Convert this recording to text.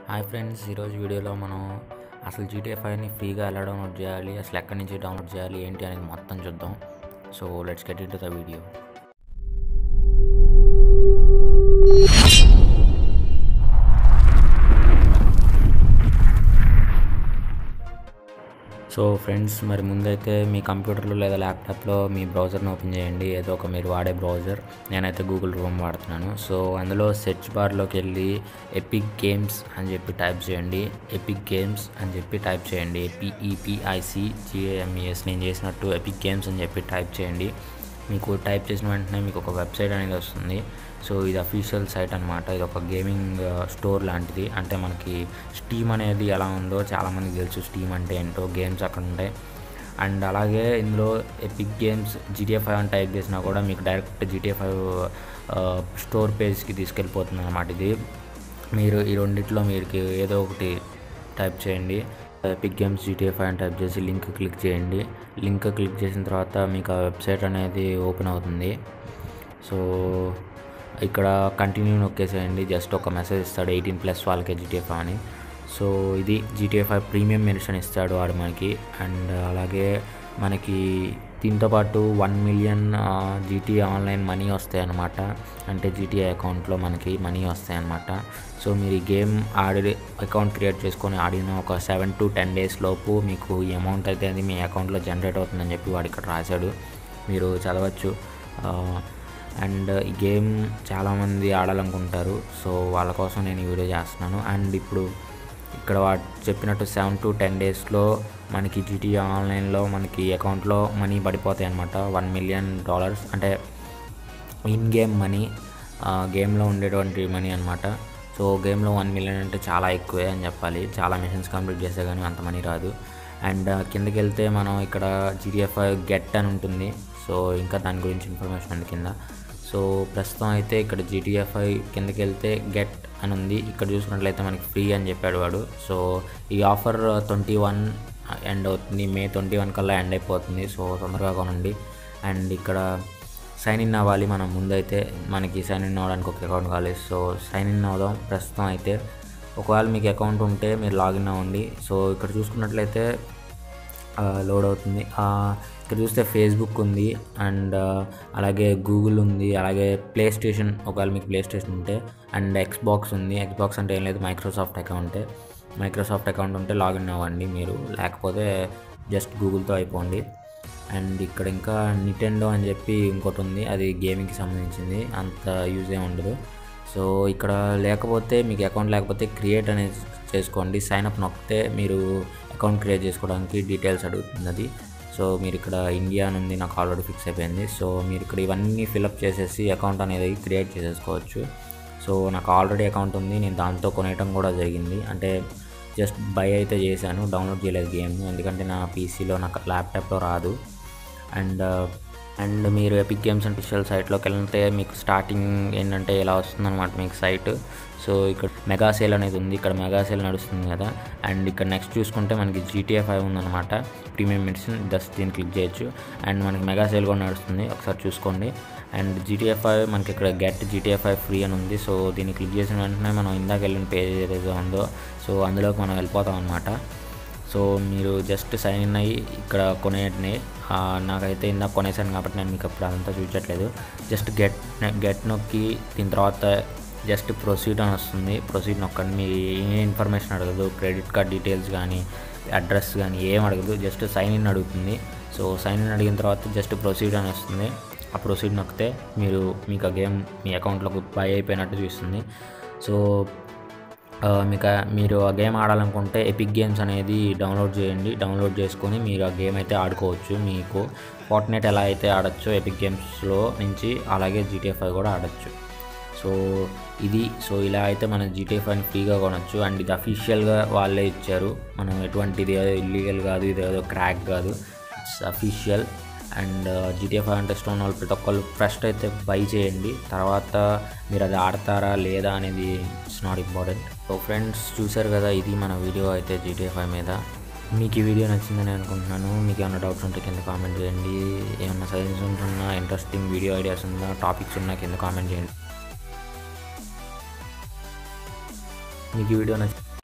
hi friends ఈరోజు వీడియోలో మనం అసలు జీటీఏ ఫైవ్ని ఫ్రీగా ఎలా డౌన్లోడ్ చేయాలి అసలు ఎక్కడి నుంచి డౌన్లోడ్ చేయాలి ఏంటి అనేది మొత్తం చూద్దాం so let's get into the video so friends మరి ముందైతే మీ కంప్యూటర్లో లేదా ల్యాప్టాప్లో మీ బ్రౌజర్ని ఓపెన్ చేయండి ఏదో ఒక మీరు వాడే బ్రౌజర్ నేనైతే గూగుల్ క్రోమ్ వాడుతున్నాను సో అందులో సెర్చ్ బార్లోకి వెళ్ళి ఎపిక్ గేమ్స్ అని చెప్పి టైప్ చేయండి ఎపిక్ గేమ్స్ అని చెప్పి టైప్ చేయండి ఏపీఈపిఐసి జిఏఎంఈఎస్ నేను చేసినట్టు ఎపిక్ గేమ్స్ అని చెప్పి టైప్ చేయండి మీకు టైప్ చేసిన వెంటనే మీకు ఒక వెబ్సైట్ అనేది వస్తుంది సో ఇది అఫీషియల్ సైట్ అనమాట ఇది ఒక గేమింగ్ స్టోర్ లాంటిది అంటే మనకి స్టీమ్ అనేది ఎలా ఉందో చాలామందికి తెలుసు స్టీమ్ అంటే ఏంటో గేమ్స్ అక్కడ ఉంటాయి అండ్ అలాగే ఇందులో ఎపిక్ గేమ్స్ జీటీఏ ఫైవ్ అని టైప్ చేసినా కూడా మీకు డైరెక్ట్ జీటీఏ ఫైవ్ స్టోర్ పేజ్కి తీసుకెళ్ళిపోతుంది అనమాట ఇది మీరు ఈ రెండిట్లో మీకు ఏదో ఒకటి టైప్ చేయండి ఎపిక్ గేమ్స్ జీటీఏ ఫైవ్ అని టైప్ చేసి లింక్ క్లిక్ చేయండి లింక్ క్లిక్ చేసిన తర్వాత మీకు ఆ వెబ్సైట్ అనేది ఓపెన్ అవుతుంది సో ఇక్కడ కంటిన్యూ నొక్కేసేయండి జస్ట్ ఒక మెసేజ్ ఇస్తాడు ఎయిటీన్ ప్లస్ వాళ్ళకే జీటీఏ ఫైవ్ అని సో ఇది జీటీఏ ఫైవ్ ప్రీమియం మెడిషన్ ఇస్తాడు వాడు మనకి అండ్ అలాగే మనకి దీంతో పాటు one million GTA online money వస్తాయి అన్నమాట అంటే జీటీఏ అకౌంట్లో మనకి మనీ వస్తాయి అన్నమాట సో మీరు ఈ గేమ్ ఆడి అకౌంట్ క్రియేట్ చేసుకొని ఆడిన ఒక సెవెన్ టు టెన్ డేస్ లోపు మీకు ఈ అమౌంట్ అయితే అది మీ అకౌంట్లో జనరేట్ అవుతుందని చెప్పి వాడు ఇక్కడ రాశాడు మీరు చదవచ్చు అండ్ ఈ గేమ్ చాలామంది ఆడాలనుకుంటారు సో వాళ్ళ కోసం నేను ఈ వీడియో చేస్తున్నాను అండ్ ఇప్పుడు ఇక్కడ వాడు చెప్పినట్టు సెవెన్ టు టెన్ డేస్లో మనకి జీటీఏ ఆన్లైన్లో మనకి అకౌంట్లో మనీ పడిపోతాయి అనమాట వన్ మిలియన్ డాలర్స్ అంటే ఇన్ గేమ్ మనీ గేమ్లో ఉండేటువంటి మనీ అనమాట సో గేమ్లో వన్ మిలియన్ అంటే చాలా ఎక్కువే అని చెప్పాలి చాలా మిషన్స్ కంప్లీట్ చేస్తే కానీ అంత మనీ రాదు అండ్ కిందకి వెళ్తే మనం ఇక్కడ జీటీఎఫ్ గెట్ అని ఉంటుంది సో ఇంకా దాని గురించి ఇన్ఫర్మేషన్ ఉంది కింద సో ప్రస్తుతం అయితే ఇక్కడ జీటీఎఫ్ఐ కిందకి వెళ్తే గెట్ అని ఉంది ఇక్కడ చూసుకున్నట్లయితే మనకి ఫ్రీ అని చెప్పాడు వాడు సో ఈ ఆఫర్ ట్వంటీ వన్ ఎండ్ అవుతుంది మే ట్వంటీ వన్ కల్లా ఎండ్ అయిపోతుంది సో తొందరగా కొనండి అండ్ ఇక్కడ సైన్ ఇన్ అవ్వాలి మనం ముందైతే మనకి సైన్ ఇన్ అవ్వడానికి ఒక అకౌంట్ కావాలి సో సైన్ ఇన్ అవుదాం ప్రస్తుతం అయితే ఒకవేళ మీకు అకౌంట్ ఉంటే మీరు లాగిన్ అవ్వండి సో ఇక్కడ చూసుకున్నట్లయితే లోడ్ అవుతుంది ఇక్కడ చూస్తే ఫేస్బుక్ ఉంది అండ్ అలాగే గూగుల్ ఉంది అలాగే ప్లే స్టేషన్ ఒకవేళ మీకు ప్లే స్టేషన్ ఉంటే అండ్ ఎక్స్బాక్స్ ఉంది ఎక్స్బాక్స్ అంటే ఏం లేదు మైక్రోసాఫ్ట్ అకౌంటే మైక్రోసాఫ్ట్ అకౌంట్ ఉంటే లాగిన్ అవ్వండి మీరు లేకపోతే జస్ట్ గూగుల్తో అయిపోండి అండ్ ఇక్కడ ఇంకా నిటెండో అని చెప్పి ఇంకోటి ఉంది అది గేమింగ్కి సంబంధించింది అంత యూజ్ ఏమి ఉండదు సో ఇక్కడ లేకపోతే మీకు అకౌంట్ లేకపోతే క్రియేట్ అనేది చేసుకోండి సైన్ అప్ నొక్కితే మీరు అకౌంట్ క్రియేట్ చేసుకోవడానికి డీటెయిల్స్ అడుగుతుంది అది సో మీరు ఇక్కడ ఇండియా నుండి నాకు ఆల్రెడీ ఫిక్స్ అయిపోయింది సో మీరు ఇక్కడ ఇవన్నీ ఫిలప్ చేసేసి అకౌంట్ అనేది క్రియేట్ చేసేసుకోవచ్చు సో నాకు ఆల్రెడీ అకౌంట్ ఉంది నేను దాంతో కొనేయటం కూడా జరిగింది అంటే జస్ట్ బై అయితే చేశాను డౌన్లోడ్ చేయలేదు గేమ్ ఎందుకంటే నా పీసీలో నాకు ల్యాప్టాప్లో రాదు అండ్ అండ్ మీరు ఎపిక్ గేమ్స్ అండ్ ఫిషియల్ సైట్లోకి వెళ్తే మీకు స్టార్టింగ్ ఏంటంటే ఇలా వస్తుందన్నమాట మీకు సైట్ సో ఇక్కడ మెగా సేల్ అనేది ఉంది ఇక్కడ మెగా సేల్ నడుస్తుంది కదా అండ్ ఇక్కడ నెక్స్ట్ చూసుకుంటే మనకి జీటీఏ ఫైవ్ ఉందన్నమాట ప్రీమియం మెడిసిన్ జస్ట్ దీన్ని క్లిక్ చేయొచ్చు అండ్ మనకి మెగా సేల్ కూడా నడుస్తుంది ఒకసారి చూసుకోండి అండ్ జీటీఏ ఫైవ్ మనకి ఇక్కడ గెట్ జీటీఏ ఫైవ్ ఫ్రీ అని ఉంది సో దీన్ని క్లిక్ చేసిన వెంటనే మనం ఇందాక వెళ్ళిన పేజ్ ఏదైతే ఉందో సో అందులోకి మనం వెళ్ళిపోతాం అనమాట సో మీరు జస్ట్ సైన్ ఇన్ అయ్యి ఇక్కడ కొనేటిని నాకైతే ఇందాక కొనేసాను కాబట్టి నేను మీకు అప్పుడు అదంతా చూపించట్లేదు జస్ట్ గెట్ గెట్ నొక్కి దీని తర్వాత జస్ట్ ప్రొసీడ్ అని వస్తుంది ప్రొసీడ్ నొక్కండి మీ ఏ ఇన్ఫర్మేషన్ అడగదు క్రెడిట్ కార్డ్ డీటెయిల్స్ కానీ అడ్రస్ కానీ ఏం అడగదు జస్ట్ సైన్ ఇన్ అడుగుతుంది సో సైన్ ఇన్ అడిగిన తర్వాత జస్ట్ ప్రొసీడ్ అని వస్తుంది ఆ ప్రొసీడ్ నొక్కితే మీరు మీకు ఆ గేమ్ మీ అకౌంట్లోకి బై అయిపోయినట్టు చూస్తుంది సో మీకు మీరు ఆ గేమ్ ఆడాలనుకుంటే ఎపిక్ గేమ్స్ అనేది డౌన్లోడ్ చేయండి డౌన్లోడ్ చేసుకొని మీరు ఆ గేమ్ అయితే ఆడుకోవచ్చు మీకు ఫార్ట్నైట్ ఎలా అయితే ఆడొచ్చో ఎపిక్ గేమ్స్లో నుంచి అలాగే జీటీఏ ఫైవ్ కూడా ఆడొచ్చు సో ఇది సో ఇలా అయితే మనం జీటీఏ ఫైవ్ని ఫ్రీగా కొనొచ్చు అండ్ ఇది అఫీషియల్గా వాళ్ళే ఇచ్చారు మనం ఎటువంటిది ఏదో ఇల్లీగల్ కాదు ఇది ఏదో క్రాక్ కాదు it's official and GTA five అంటే స్టోన్ వాళ్ళు ప్రతి ఒక్కళ్ళు ఫస్ట్ అయితే బై చేయండి తర్వాత మీరు అది ఆడతారా లేదా అనేది it's not important so friends చూసారు కదా ఇది మన వీడియో అయితే జీటీఏ ఫైవ్ మీద మీకు ఈ వీడియో నచ్చిందని అనుకుంటున్నాను మీకు ఏమైనా డౌట్స్ ఉంటే కింద కామెంట్ చేయండి ఏమైనా సజెషన్స్ ఉన్నా ఇంట్రెస్టింగ్ వీడియో ఐడియాస్ ఉన్నా టాపిక్స్ ఉన్నా కింద కామెంట్ చేయండి మీకు ఈ వీడియో నచ్చి